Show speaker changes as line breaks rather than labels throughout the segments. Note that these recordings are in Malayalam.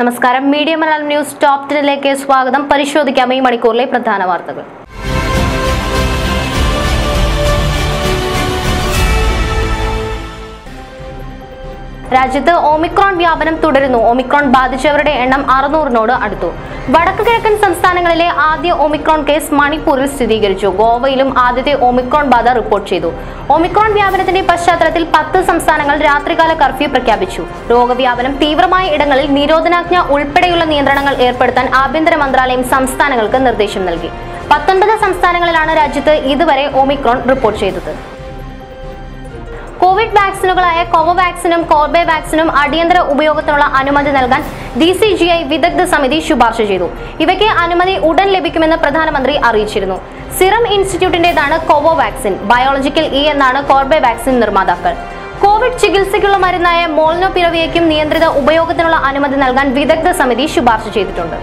നമസ്കാരം മീഡിയ മലയാളം ന്യൂസ് ടോപ് ടെന്നിലേക്ക് സ്വാഗതം പരിശോധിക്കാം ഈ മണിക്കൂറിലെ പ്രധാന വാർത്തകൾ രാജ്യത്ത് ഒമിക്രോൺ വ്യാപനം തുടരുന്നു ഒമിക്രോൺ ബാധിച്ചവരുടെ എണ്ണം അറുന്നൂറിനോട് അടുത്തു വടക്ക് കിഴക്കൻ സംസ്ഥാനങ്ങളിലെ ആദ്യ ഒമിക്രോൺ കേസ് മണിപ്പൂരിൽ സ്ഥിരീകരിച്ചു ഗോവയിലും ആദ്യത്തെ ഒമിക്രോൺ ബാധ റിപ്പോർട്ട് ചെയ്തു ഒമിക്രോൺ വ്യാപനത്തിന്റെ പശ്ചാത്തലത്തിൽ പത്ത് സംസ്ഥാനങ്ങൾ രാത്രികാല കർഫ്യൂ പ്രഖ്യാപിച്ചു രോഗവ്യാപനം തീവ്രമായ ഇടങ്ങളിൽ നിരോധനാജ്ഞ ഉൾപ്പെടെയുള്ള നിയന്ത്രണങ്ങൾ ഏർപ്പെടുത്താൻ ആഭ്യന്തര മന്ത്രാലയം സംസ്ഥാനങ്ങൾക്ക് നിർദ്ദേശം നൽകി പത്തൊൻപത് സംസ്ഥാനങ്ങളിലാണ് രാജ്യത്ത് ഇതുവരെ ഒമിക്രോൺ റിപ്പോർട്ട് ചെയ്തത് കോവിഡ് വാക്സിനുകളായ കോവോവാക്സിനും കോർബെവാക്സിനും അടിയന്തര ഉപയോഗത്തിനുള്ള അനുമതി നൽകാൻ ഡി സി ജി ഐ വിദഗ്ധ സമിതി ശുപാർശ ചെയ്തു ഇവയ്ക്ക് അനുമതി ഉടൻ ലഭിക്കുമെന്ന് പ്രധാനമന്ത്രി അറിയിച്ചിരുന്നു സിറം ഇൻസ്റ്റിറ്റ്യൂട്ടിന്റേതാണ് കോവോവാക്സിൻ ബയോളജിക്കൽ ഇ എന്നാണ് കോർബെവാക്സിൻ നിർമ്മാതാക്കൾ കോവിഡ് ചികിത്സയ്ക്കുള്ള മരുന്നായ മോൾനോപിറവിയയ്ക്കും നിയന്ത്രിത ഉപയോഗത്തിനുള്ള അനുമതി നൽകാൻ വിദഗ്ധ സമിതി ശുപാർശ ചെയ്തിട്ടുണ്ട്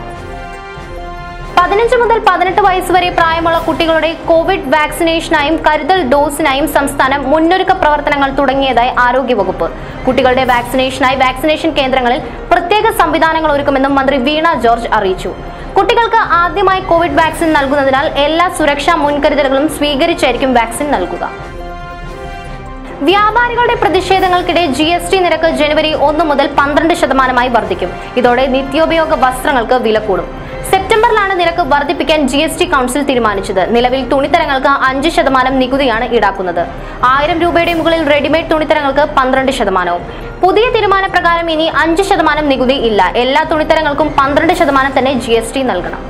പതിനഞ്ച് മുതൽ പതിനെട്ട് വയസ്സ് വരെ പ്രായമുള്ള കുട്ടികളുടെ കോവിഡ് വാക്സിനേഷനായും കരുതൽ ഡോസിനായും സംസ്ഥാനം മുന്നൊരുക്ക പ്രവർത്തനങ്ങൾ തുടങ്ങിയതായി ആരോഗ്യവകുപ്പ് കുട്ടികളുടെ വാക്സിനേഷനായി വാക്സിനേഷൻ കേന്ദ്രങ്ങളിൽ പ്രത്യേക സംവിധാനങ്ങൾ ഒരുക്കുമെന്നും മന്ത്രി വീണ ജോർജ് അറിയിച്ചു കുട്ടികൾക്ക് ആദ്യമായി കോവിഡ് വാക്സിൻ നൽകുന്നതിനാൽ എല്ലാ സുരക്ഷാ മുൻകരുതലുകളും സ്വീകരിച്ചായിരിക്കും വാക്സിൻ നൽകുക വ്യാപാരികളുടെ പ്രതിഷേധങ്ങൾക്കിടെ ജി എസ് ടി നിരക്ക് ജനുവരി ഒന്ന് മുതൽ പന്ത്രണ്ട് ശതമാനമായി വർദ്ധിക്കും ഇതോടെ നിത്യോപയോഗ വസ്ത്രങ്ങൾക്ക് വില കൂടും സെപ്റ്റംബറിലാണ് നിരക്ക് വർദ്ധിപ്പിക്കാൻ ജി എസ് ടി കൗൺസിൽ തീരുമാനിച്ചത് നിലവിൽ തുണിത്തരങ്ങൾക്ക് അഞ്ച് ശതമാനം നികുതിയാണ് ഈടാക്കുന്നത് ആയിരം രൂപയുടെ മുകളിൽ റെഡിമെയ്ഡ് തുണിത്തരങ്ങൾക്ക് പന്ത്രണ്ട് ശതമാനവും പുതിയ തീരുമാനപ്രകാരം ഇനി അഞ്ച് ശതമാനം നികുതി ഇല്ല എല്ലാ തുണിത്തരങ്ങൾക്കും പന്ത്രണ്ട് ശതമാനം തന്നെ ജി എസ് ടി നൽകണം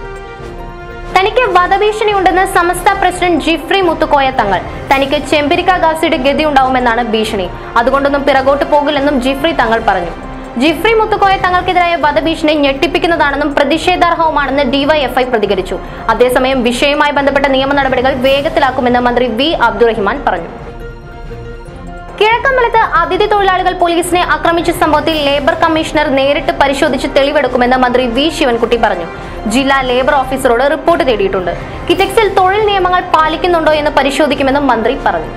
തനിക്ക് വധഭീഷണിയുണ്ടെന്ന് സമസ്ത പ്രസിഡന്റ് ജിഫ്രി മുത്തുക്കോയ തങ്ങൾ തനിക്ക് ചെമ്പിരിക്ക ഗാസിയുടെ ഗതി ഉണ്ടാവുമെന്നാണ് ഭീഷണി അതുകൊണ്ടൊന്നും പിറകോട്ട് പോകില്ലെന്നും ജിഫ്രി തങ്ങൾ പറഞ്ഞു ജിഫ്രി മുത്തുക്കോയ തങ്ങൾക്കെതിരായ വധഭീഷണി ഞെട്ടിപ്പിക്കുന്നതാണെന്നും പ്രതിഷേധാർഹവുമാണെന്ന് ഡിവൈഎഫ്ഐ പ്രതികരിച്ചു അതേസമയം വിഷയവുമായി ബന്ധപ്പെട്ട നിയമ നടപടികൾ വേഗത്തിലാക്കുമെന്ന് മന്ത്രി വി അബ്ദുറഹിമാൻ പറഞ്ഞു കിഴക്കമ്പലത്ത് അതിഥി തൊഴിലാളികൾ പോലീസിനെ ആക്രമിച്ച സംഭവത്തിൽ ലേബർ കമ്മീഷണർ നേരിട്ട് പരിശോധിച്ച് തെളിവെടുക്കുമെന്ന് മന്ത്രി വി ശിവൻകുട്ടി പറഞ്ഞു ജില്ലാ ലേബർ ഓഫീസറോട് റിപ്പോർട്ട് തേടിയിട്ടുണ്ട് കിറ്റക്സിൽ തൊഴിൽ നിയമങ്ങൾ പാലിക്കുന്നുണ്ടോ എന്ന് പരിശോധിക്കുമെന്നും മന്ത്രി പറഞ്ഞു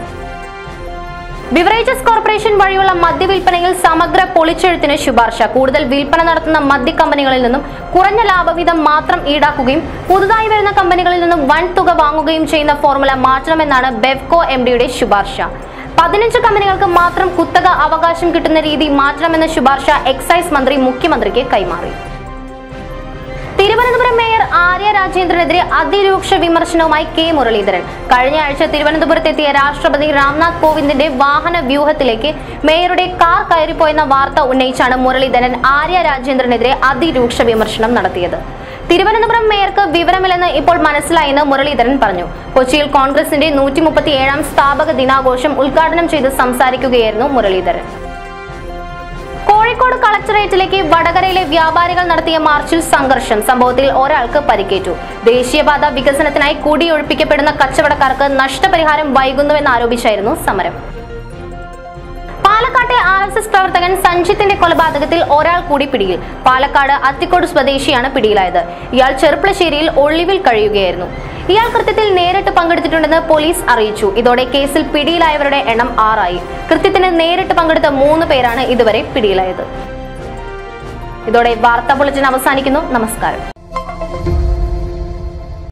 ബിവറേജസ് കോർപ്പറേഷൻ വഴിയുള്ള മദ്യവിൽപ്പനയിൽ സമഗ്ര പൊളിച്ചെഴുത്തിന് ശുപാർശ കൂടുതൽ വിൽപ്പന നടത്തുന്ന മദ്യ കമ്പനികളിൽ നിന്നും കുറഞ്ഞ ലാഭവിധം മാത്രം ഈടാക്കുകയും പുതുതായി വരുന്ന കമ്പനികളിൽ നിന്നും വൻ തുക വാങ്ങുകയും ചെയ്യുന്ന ഫോർമുല മാറ്റണമെന്നാണ് ബെവ്കോ എം ഡിയുടെ ശുപാർശ പതിനഞ്ച് കമ്പനികൾക്ക് മാത്രം കുത്തക അവകാശം കിട്ടുന്ന രീതി മാറ്റണമെന്ന ശുപാർശ എക്സൈസ് മന്ത്രി മുഖ്യമന്ത്രിക്ക് കൈമാറി തിരുവനന്തപുരം മേയർ ആര്യ രാജേന്ദ്രനെതിരെ അതിരൂക്ഷ വിമർശനവുമായി കെ മുരളീധരൻ കഴിഞ്ഞ ആഴ്ച തിരുവനന്തപുരത്തെത്തിയ രാഷ്ട്രപതി രാംനാഥ് കോവിന്ദിന്റെ വാഹന വ്യൂഹത്തിലേക്ക് മേയറുടെ കാർ കയറിപ്പോയെന്ന വാർത്ത ഉന്നയിച്ചാണ് മുരളീധരൻ ആര്യ രാജേന്ദ്രനെതിരെ അതിരൂക്ഷ വിമർശനം നടത്തിയത് തിരുവനന്തപുരം മേയർക്ക് വിവരമില്ലെന്ന് ഇപ്പോൾ മനസ്സിലായെന്ന് മുരളീധരൻ പറഞ്ഞു കൊച്ചിയിൽ കോൺഗ്രസിന്റെ നൂറ്റി മുപ്പത്തി ഏഴാം സ്ഥാപക ദിനാഘോഷം ഉദ്ഘാടനം ചെയ്ത് സംസാരിക്കുകയായിരുന്നു മുരളീധരൻ കോഴിക്കോട് കളക്ടറേറ്റിലേക്ക് വടകരയിലെ വ്യാപാരികൾ നടത്തിയ മാർച്ചിൽ സംഘർഷം സംഭവത്തിൽ ഒരാൾക്ക് പരിക്കേറ്റു ദേശീയപാത വികസനത്തിനായി കുടിയൊഴിപ്പിക്കപ്പെടുന്ന കച്ചവടക്കാർക്ക് നഷ്ടപരിഹാരം വൈകുന്നുവെന്നാരോപിച്ചായിരുന്നു സമരം പാലക്കാട്ടെ ആർ എസ് എസ് പ്രവർത്തകൻ സഞ്ജിത്തിന്റെ കൊലപാതകത്തിൽ ഒരാൾ കൂടി പിടിയിൽ പാലക്കാട് അത്തിക്കോട് സ്വദേശിയാണ് പിടിയിലായത് ഇയാൾ ചെറുപ്പളശ്ശേരിയിൽ ഒളിവിൽ കഴിയുകയായിരുന്നു ഇയാൾ കൃത്യത്തിൽ നേരിട്ട് പങ്കെടുത്തിട്ടുണ്ടെന്ന് പോലീസ് അറിയിച്ചു ഇതോടെ കേസിൽ പിടിയിലായവരുടെ എണ്ണം ആറായി കൃത്യത്തിന് നേരിട്ട് പങ്കെടുത്ത മൂന്ന് പേരാണ് ഇതുവരെ പിടിയിലായത് ഇതോടെ വാർത്താ ബുള്ളറ്റിൻ അവസാനിക്കുന്നു നമസ്കാരം